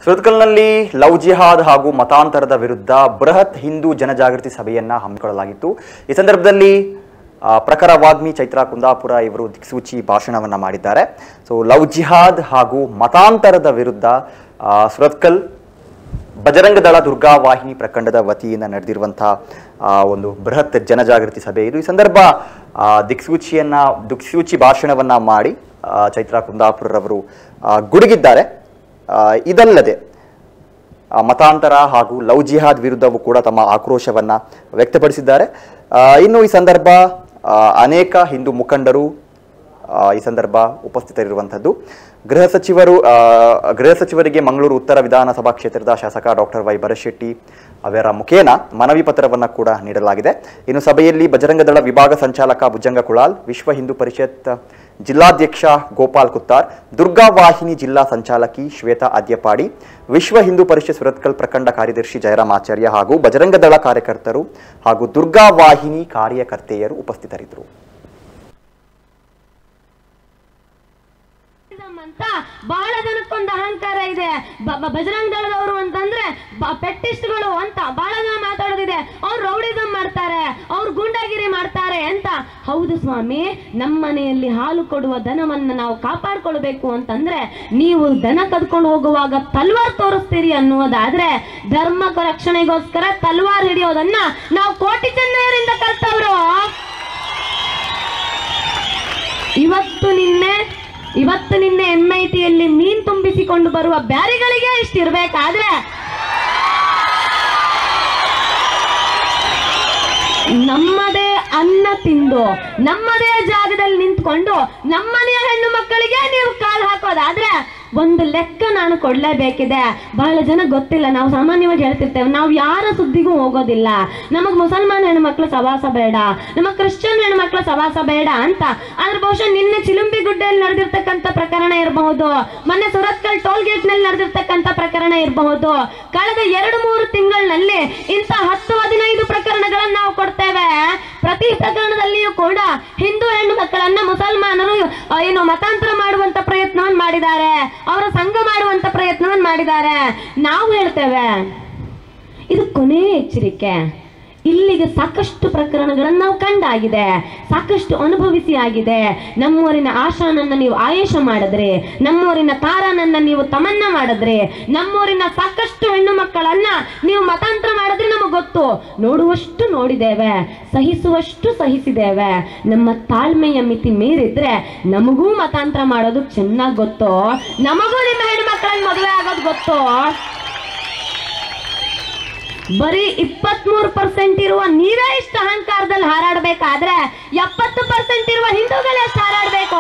ಸುರತ್ಕಲ್ನಲ್ಲಿ love ಜಿಹಾದ್ ಹಾಗೂ ಮತಾಂತರದ ವಿರುದ್ಧ ಬೃಹತ್ ಹಿಂದೂ ಜನಜಾಗೃತಿ ಸಭೆಯನ್ನ ಹಮ್ಮಿಕೊಳ್ಳಲಾಗಿತ್ತು ಈ ಸಂದರ್ಭದಲ್ಲಿ ಆ, ಪ್ರಖರ ವಾಗ್ಮಿ ಚೈತ್ರಾ ಕುಂದಾಪುರ ಇವರು ದಿಕ್ಸೂಚಿ ಭಾಷಣವನ್ನ ಮಾಡಿದ್ದಾರೆ ಸೊ ಲವ್ ಜಿಹಾದ್ ಹಾಗೂ ಮತಾಂತರದ ವಿರುದ್ಧ ಆ, ಸುರತ್ಕಲ್ ಬಜರಂಗ ದಳ ದುರ್ಗಾ ವಾಹಿನಿ ಪ್ರಖಂಡದ ವತಿಯಿಂದ ನಡೆದಿರುವಂತಹ ಆ, ಒಂದು ಬೃಹತ್ ಜನಜಾಗೃತಿ ಸಭೆ ಇದು ಈ ಸಂದರ್ಭ ಆ, ದಿಕ್ಸೂಚಿಯನ್ನ ದಿಕ್ಸೂಚಿ ಭಾಷಣವನ್ನ ಮಾಡಿ ಆ, ಚೈತ್ರಾ ಕುಂದಾಪುರರವರು ಆ, ಗುಡುಗಿದ್ದಾರೆ ಆ, ಇದಲ್ಲದೆ ಆ, ಮತಾಂತರ ಹಾಗೂ ಲವ್ ಜಿಹಾದ್ ವಿರುದ್ಧವೂ ಕೂಡ ತಮ್ಮ ಆಕ್ರೋಶವನ್ನ ವ್ಯಕ್ತಪಡಿಸಿದ್ದಾರೆ ಆ, ಇನ್ನು ಈ ಸಂದರ್ಭ ಆ, ಅನೇಕ ಹಿಂದೂ ಮುಖಂಡರು ಆ, ಈ ಸಂದರ್ಭ ಉಪಸ್ಥಿತರಿರುವಂಥದ್ದು ಗೃಹ ಸಚಿವರು ಆ, ಗೃಹ ಸಚಿವರಿಗೆ ಮಂಗಳೂರು ಉತ್ತರ ವಿಧಾನಸಭಾ ಕ್ಷೇತ್ರದ ಶಾಸಕ ಡಾಕ್ಟರ್ ವೈ ಭರಶೆಟ್ಟಿ ಅವರ ಮುಖೇನ ಮನವಿ ಪತ್ರವನ್ನು ಕೂಡ ನೀಡಲಾಗಿದೆ ಇನ್ನು ಸಭೆಯಲ್ಲಿ ಬಜರಂಗದಳ ವಿಭಾಗ ಸಂಚಾಲಕ ಭುಜಂಗ ಕುಳಾಲ್ ವಿಶ್ವ ಹಿಂದೂ ಪರಿಷತ್ ಜಿಲ್ಲಾಧ್ಯಕ್ಷ ಗೋಪಾಲ್ ಕುತ್ತಾರ್ ದುರ್ಗಾ ವಾಹಿನಿ ಜಿಲ್ಲಾ ಸಂಚಾಲಕಿ ಶ್ವೇತಾ ಅದ್ಯಪಾಡಿ ವಿಶ್ವ ಹಿಂದೂ ಪರಿಷತ್ ಸುರತ್ಕಲ್ ಪ್ರಖಂಡ ಕಾರ್ಯದರ್ಶಿ ಜಯರಾಮ್ ಆಚಾರ್ಯ ಹಾಗೂ ಬಜರಂಗದಳ ಕಾರ್ಯಕರ್ತರು ಹಾಗೂ ದುರ್ಗಾ ವಾಹಿನಿ ಕಾರ್ಯಕರ್ತೆಯರು ಉಪಸ್ಥಿತರಿದ್ದರು ಅಂತ ಬಹಳ ಜನಕ್ಕೊಂದು ಅಹಂಕಾರ ಇದೆ ಬ- ಬ- ಬಜರಂಗ ದಳದವರು ಅಂತಂದ್ರೆ ಬ- ಪೆಟ್ಟಿಸ್ಟ್ಗಳು ಅಂತ ಬಹಳ ಜನ ಮಾತಾಡೋದಿದೆ ಅವ್ರು ರೌಡಿಸಮ್ ಮಾಡ್ತಾರೆ ಅವ್ರು ಗೂಂಡಾಗಿರಿ ಮಾಡ್ತಾರೆ ಅಂತ ಹೌದು ಸ್ವಾಮಿ ನಮ್ಮ ಮನೆಯಲ್ಲಿ ಹಾಲು ಕೊಡುವ ದನವನ್ನ ನಾವು ಕಾಪಾಡ್ಕೊಳ್ಬೇಕು ಅಂತಂದ್ರೆ ನೀವು ದನ ಕದ್ಕೊಂಡು ಹೋಗುವಾಗ ತಲ್ವಾರ್ ತೋರಿಸ್ತೀರಿ ಅನ್ನುವುದಾದ್ರೆ ಧರ್ಮ ರಕ್ಷಣೆಗೋಸ್ಕರ ತಲ್ವಾರ್ ಹಿಡಿಯೋದನ್ನ ನಾವು ಕೋಟಿ ಚೆನ್ನೈಯರಿಂದ ಕಲ್ತವ್ರು ಇವತ್ತು ನಿನ್ನೆ ಇವತ್ತು ನಿನ್ನೆ ಎಂ ಐ ಟಿಯಲ್ಲಿ ಮೀನ್ ತುಂಬಿಸಿಕೊಂಡು ಬರುವ ಬ್ಯಾರಿಗಳಿಗೆ ಇಷ್ಟಿರ್ಬೇಕಾದ್ರೆ ನಮ್ಮದೇ ಅನ್ನ ತಿಂದು ನಮ್ಮದೇ ಜಾಗದಲ್ಲಿ ನಿಂತ್ಕೊಂಡು ನಮ್ಮನೆಯ ಹೆಣ್ಣು ಮಕ್ಕಳಿಗೆ ನೀವು ಕಾಲು ಹಾಕೋದಾದ್ರೆ ಒಂದು ಲೆಕ್ಕ ನಾನು ಕೊಡ್ಲೇಬೇಕಿದೆ ಬಹಳ ಜನ ಗೊತ್ತಿಲ್ಲ ನಾವು ಸಾಮಾನ್ಯವಾಗಿ ಹೇಳ್ತಿರ್ತೇವೆ ನಾವು ಯಾರ ಸುದ್ದಿಗೂ ಹೋಗೋದಿಲ್ಲ ನಮಗ್ ಮುಸಲ್ಮಾನ್ ಹೆಣ್ಮಕ್ಳು ಸವಾಸ ಬೇಡ ನಮ್ಮ ಕ್ರಿಶ್ಚಿಯನ್ ಹೆಣ್ಮಕ್ಳು ಸವಾಸ ಬೇಡ ಅಂತ ಆದ್ರೆ ಬಹುಶಃ ನಿನ್ನೆ ಚಿಲುಂಬಿ ಗುಡ್ಡೆಯಲ್ಲಿ ನಡೆದಿರ್ತಕ್ಕಂಥ ಪ್ರಕರಣ ಇರಬಹುದು ಮೊನ್ನೆ ಸುರತ್ಕಲ್ ಟೋಲ್ ಗೇಟ್ ನಲ್ಲಿ ನಡೆದಿರ್ತಕ್ಕಂಥ ಪ್ರಕರಣ ಇರಬಹುದು ಕಳೆದ ಎರಡು ಮೂರು ತಿಂಗಳಿನಲ್ಲಿ ಇಂಥ ಹತ್ತು ಹದಿನೈದು ಪ್ರಕರಣಗಳನ್ನು ನಾವು ಕೊಡ್ತೇವೆ ಪ್ರತಿ ಪ್ರಕರಣದಲ್ಲಿಯೂ ಕೂಡ ಹಿಂದೂ ಹೆಣ್ಣು ಮಕ್ಕಳನ್ನ ಮುಸಲ್ಮಾನರು ಆ, ಏನು ಮತಾಂತರ ಮಾಡುವಂತ ಪ್ರಯತ್ನವನ್ನು ಮಾಡಿದ್ದಾರೆ ಅವರ ಸಂಘ ಮಾಡುವಂತ ಪ್ರಯತ್ನವನ್ನು ಮಾಡಿದ್ದಾರೆ ನಾವು ಹೇಳ್ತೇವೆ ಇದು ಕೊನೆ ಎಚ್ಚರಿಕೆ ಇಲ್ಲಿಗೆ ಸಾಕಷ್ಟು ಪ್ರಕರಣಗಳನ್ನು ನಾವು ಕಂಡಾಗಿದೆ ಸಾಕಷ್ಟು ಅನುಭವಿಸಿ ಆಗಿದೆ ನಮ್ಮೂರಿನ ಆಶಾನನ್ನ ನೀವು ಆಯೇಷ ಮಾಡಿದ್ರೆ ನಮ್ಮೂರಿನ ತಾರಾನನ್ನ ನೀವು ತಮನ್ನ ಮಾಡಿದ್ರೆ ನಮ್ಮೂರಿನ ಸಾಕಷ್ಟು ಹೆಣ್ಣು ಮಕ್ಕಳನ್ನ ನೀವು ಮತಾಂತರ ಮಾಡಿದ್ರೆ ನಮಗೆ ಗೊತ್ತು ನೋಡುವಷ್ಟು ನೋಡಿದ್ದೇವೆ ಸಹಿಸುವಷ್ಟು ಸಹಿಸಿದ್ದೇವೆ ನಮ್ಮ ತಾಳ್ಮೆಯ ಮಿತಿ ಮೀರಿದ್ರೆ ನಮಗೂ ಮತಾಂತರ ಮಾಡೋದು ಚೆನ್ನಾಗಿ ಗೊತ್ತು ನಮಗೂ ನಿಮ್ಮ ಹೆಣ್ಣು ಮಕ್ಕಳನ್ನ ಮದುವೆ ಆಗೋದು ಗೊತ್ತು ಬರೀ ಇಪ್ಪತ್ಮೂರು ಪರ್ಸೆಂಟ್ ಇರುವ ನೀವೇ ಇಷ್ಟು ಅಹಂಕಾರದಲ್ಲಿ ಹಾರಾಡ್ಬೇಕಾದ್ರೆ ಎಪ್ಪತ್ತು ಪರ್ಸೆಂಟ್ ಇರುವ ಹಿಂದೂಗಳು ಎಷ್ಟು ಹಾರಾಡ್ಬೇಕು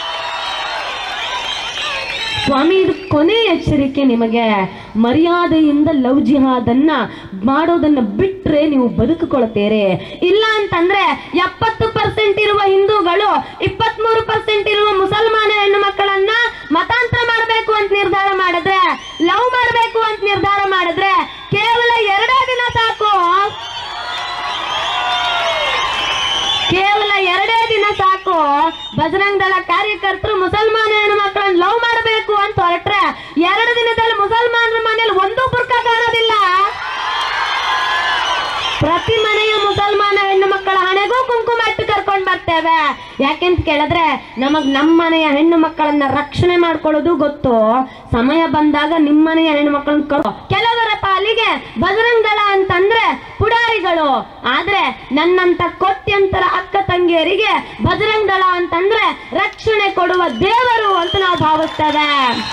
ಸ್ವಾಮಿ ಇದು ಕೊನೆ ಎಚ್ಚರಿಕೆ ನಿಮಗೆ ಮರ್ಯಾದೆಯಿಂದ ಲವ್ ಜಿಹಾದನ್ನ ಮಾಡೋದನ್ನ ಬಿಟ್ರೆ ನೀವು ಬದುಕಿಕೊಳ್ತೀರಿ ಇಲ್ಲ ಅಂತಂದ್ರೆ ಎಪ್ಪತ್ತು ಪರ್ಸೆಂಟ್ ಇರುವ ಹಿಂದೂಗಳು ಇಪ್ಪತ್ಮೂರು ಪರ್ಸೆಂಟ್ ಇರುವ ಮುಸಲ್ಮಾನ ಹೆಣ್ಣು ಮಕ್ಕಳನ್ನ ಮತಾಂತರ ಮಾಡಬೇಕು ಅಂತ ನಿರ್ಧಾರ ಮಾಡಿದ್ರೆ ಲವ್ ಮಾಡಬೇಕು ಅಂತ ನಿರ್ಧಾರ ಮಾಡಿದ್ರೆ ಕೇವಲ ಎರಡೇ ದಿನ ಸಾಕು ಕೇವಲ ಎರಡೇ ದಿನ ಸಾಕು ಬಜರಂಗ ದಳ ಕಾರ್ಯಕರ್ತರು ಮುಸಲ್ಮಾನ ಹೆಣ್ಣು ಮಕ್ಕಳನ್ನ ಲವ್ ಮಾಡಬೇಕು ಅಂತ ಹೊರಟ್ರೆ ಎರಡು ದಿನದಲ್ಲಿ ಮುಸಲ್ಮಾನರ ಮನೇಲಿ ಒಂದು ಬುರ್ಕ ಕಾಣೋದಿಲ್ಲ ಪ್ರತಿ ಮನೆಯ ಮುಸಲ್ಮಾನ ಹೆಣ್ಣು ಮಕ್ಕಳ ಹಣೆಗೂ ಕುಂಕುಮ ಇಟ್ಟು ಕರ್ಕೊಂಡ್ ಬರ್ತೇವೆ ಯಾಕೆಂತ ಕೇಳಿದ್ರೆ ನಮಗ್ ನಮ್ಮ ಮನೆಯ ಹೆಣ್ಣು ಮಕ್ಕಳನ್ನ ರಕ್ಷಣೆ ಮಾಡ್ಕೊಳ್ಳೋದು ಗೊತ್ತು ಸಮಯ ಬಂದಾಗ ನಿಮ್ಮ ಮನೆಯ ಹೆಣ್ಣು ಮಕ್ಕಳನ್ನ ಕರ್ ಕೆಲವರ ಪಾಲಿಗೆ ಬಜರಂಗ ದಳ ಅಂತಂದ್ರೆ ಪುಡಾರಿಗಳು ಆದ್ರೆ ನನ್ನಂತ ಕೋಟ್ಯಂತರ ಅಕ್ಕ ತಂಗಿಯರಿಗೆ ಬಜರಂಗ ದಳ ಅಂತಂದ್ರೆ ರಕ್ಷಣೆ ಕೊಡುವ ದೇವರು ಅಂತ ನಾವು ಭಾವಿಸ್ತೇವೆ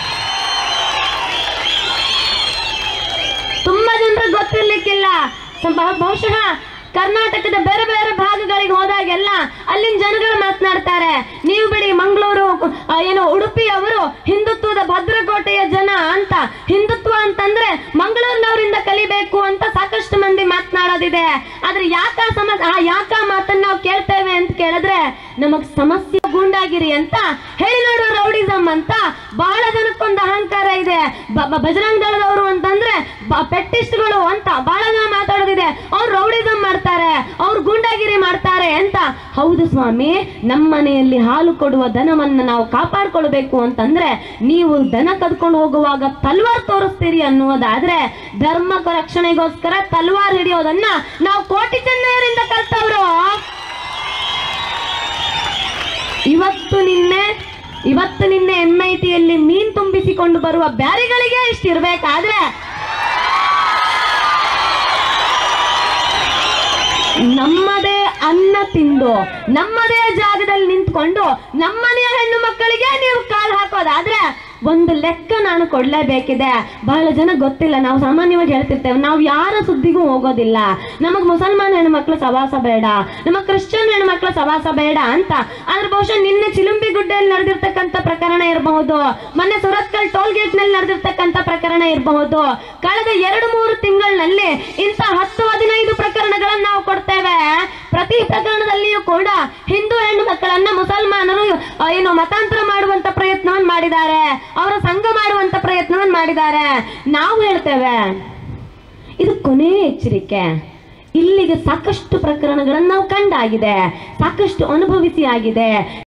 ತುಂಬಾ ಜನರಿಗೆ ಗೊತ್ತಿರ್ಲಿಕ್ಕಿಲ್ಲ ಸ- ಬಹು- ಬಹುಶಃ ಕರ್ನಾಟಕದ ಬೇರೆ ಬೇರೆ ಭಾಗಗಳಿಗೆ ಹೋದಾಗೆಲ್ಲ ಅಲ್ಲಿನ ಜನಗಳು ಮಾತನಾಡ್ತಾರೆ ನೀವು ಬಿಡಿ ಮಂಗಳೂರು ಆ, ಏನು ಉಡುಪಿಯವರು ಹಿಂದುತ್ವದ ಭದ್ರಕೋಟೆಯ ಜನ ಅಂತ ಹಿಂದುತ್ವ ಅಂತಂದ್ರೆ ಮಂಗಳೂರಿನವರಿಂದ ಕಲಿಬೇಕು ಕೊಡಬೇಕು ಅಂತ ಸಾಕಷ್ಟು ಮಂದಿ ಮಾತನಾಡೋದಿದೆ ಆದ್ರೆ ಯಾಕ ಸಮಸ್ಯೆ ಆ ಯಾಕ ಮಾತನ್ನ ನಾವು ಕೇಳ್ತೇವೆ ಅಂತ ಕೇಳಿದ್ರೆ ನಮಗ್ ಸಮಸ್ಯೆ ಗೂಂಡಾಗಿರಿ ಅಂತ ಹೇಳಿ ನೋಡು ರೌಡಿಸಮ್ ಅಂತ ಬಹಳ ಜನಕ್ಕೊಂದು ಅಹಂಕಾರ ಇದೆ ಬ- ಬ- ಬಜರಂಗ ದಳದವರು ಅಂತಂದ್ರೆ ಬ- ಪೆಟ್ಟಿಸ್ಟ್ಗಳು ಅಂತ ಬಹಳ ಜನ ಮಾತಾಡೋದಿದೆ ಅವ್ರು ರೌಡಿಸಮ್ ಮಾಡ್ತಾರೆ ಅವ್ರು ಗೂಂಡಾಗಿರಿ ಮಾಡ್ತಾರೆ ಅಂತ ಹೌದು ಸ್ವಾಮಿ ನಮ್ಮ ಮನೆಯಲ್ಲಿ ಹಾಲು ಕೊಡುವ ದನವನ್ನ ನಾವು ಕಾಪಾಡ್ಕೊಳ್ಬೇಕು ಅಂತಂದ್ರೆ ನೀವು ದನ ಕದ್ಕೊಂಡು ಹೋಗುವಾಗ ತಲ್ವಾರ್ ತೋರಿಸ್ತೀರಿ ಅನ್ನುವುದಾದ್ರೆ ಧರ್ಮ ರಕ್ಷಣೆಗೋಸ್ಕರ ತಲ್ವಾರ್ ಹಿಡಿಯೋದನ್ನ ನಾವು ಕೋಟಿ ಚೆನ್ನೈಯರಿಂದ ಕಲ್ತವ್ರು ಇವತ್ತು ನಿನ್ನೆ ಇವತ್ತು ನಿನ್ನೆ ಎಂ ಐ ಟಿಯಲ್ಲಿ ಮೀನ್ ತುಂಬಿಸಿಕೊಂಡು ಬರುವ ಬ್ಯಾರಿಗಳಿಗೆ ಇಷ್ಟಿರ್ಬೇಕಾದ್ರೆ ನಮ್ಮದೇ ಅನ್ನ ತಿಂದು ನಮ್ಮದೇ ಜಾಗದಲ್ಲಿ ನಿಂತ್ಕೊಂಡು ನಮ್ಮನೆಯ ಹೆಣ್ಣು ಮಕ್ಕಳಿಗೆ ನೀವು ಕಾಲ್ ಹಾಕೋದಾದ್ರೆ ಒಂದು ಲೆಕ್ಕ ನಾನು ಕೊಡ್ಲೇಬೇಕಿದೆ ಬಹಳ ಜನ ಗೊತ್ತಿಲ್ಲ ನಾವು ಸಾಮಾನ್ಯವಾಗಿ ಹೇಳ್ತಿರ್ತೇವೆ ನಾವು ಯಾರ ಸುದ್ದಿಗೂ ಹೋಗೋದಿಲ್ಲ ನಮಗ್ ಮುಸಲ್ಮಾನ್ ಹೆಣ್ಮಕ್ಳು ಸವಾಸ ಬೇಡ ನಮಗ್ ಕ್ರಿಶ್ಚಿಯನ್ ಹೆಣ್ಮಕ್ಳು ಸವಾಸ ಬೇಡ ಅಂತ ಆದ್ರೆ ಬಹುಶಃ ನಿನ್ನೆ ಚಿಲುಂಬಿ ಗುಡ್ಡೆಯಲ್ಲಿ ನಡೆದಿರ್ತಕ್ಕಂಥ ಪ್ರಕರಣ ಇರಬಹುದು ಮೊನ್ನೆ ಸುರತ್ಕಲ್ ಟೋಲ್ ಗೇಟ್ ನಲ್ಲಿ ನಡೆದಿರ್ತಕ್ಕಂಥ ಪ್ರಕರಣ ಇರಬಹುದು ಕಳೆದ ಎರಡು ಮೂರು ತಿಂಗಳಿನಲ್ಲಿ ಇಂಥ ಹತ್ತು ಹದಿನೈದು ಪ್ರಕರಣಗಳನ್ನ ನಾವು ಕೊಡ್ತೇವೆ ಪ್ರತಿ ಪ್ರಕರಣದಲ್ಲಿಯೂ ಕೂಡ ಹಿಂದೂ ಹೆಣ್ಣು ಮಕ್ಕಳನ್ನ ಮುಸಲ್ಮಾನರು ಆ, ಏನು ಮತಾಂತರ ಮಾಡುವಂತ ಪ್ರಯತ್ನವನ್ನು ಮಾಡಿದ್ದಾರೆ ಅವರ ಸಂಘ ಮಾಡುವಂತ ಪ್ರಯತ್ನವನ್ನು ಮಾಡಿದ್ದಾರೆ ನಾವು ಹೇಳ್ತೇವೆ ಇದು ಕೊನೆಯ ಎಚ್ಚರಿಕೆ ಇಲ್ಲಿಗೆ ಸಾಕಷ್ಟು ಪ್ರಕರಣಗಳನ್ನು ನಾವು ಕಂಡಾಗಿದೆ ಸಾಕಷ್ಟು ಅನುಭವಿಸಿ ಆಗಿದೆ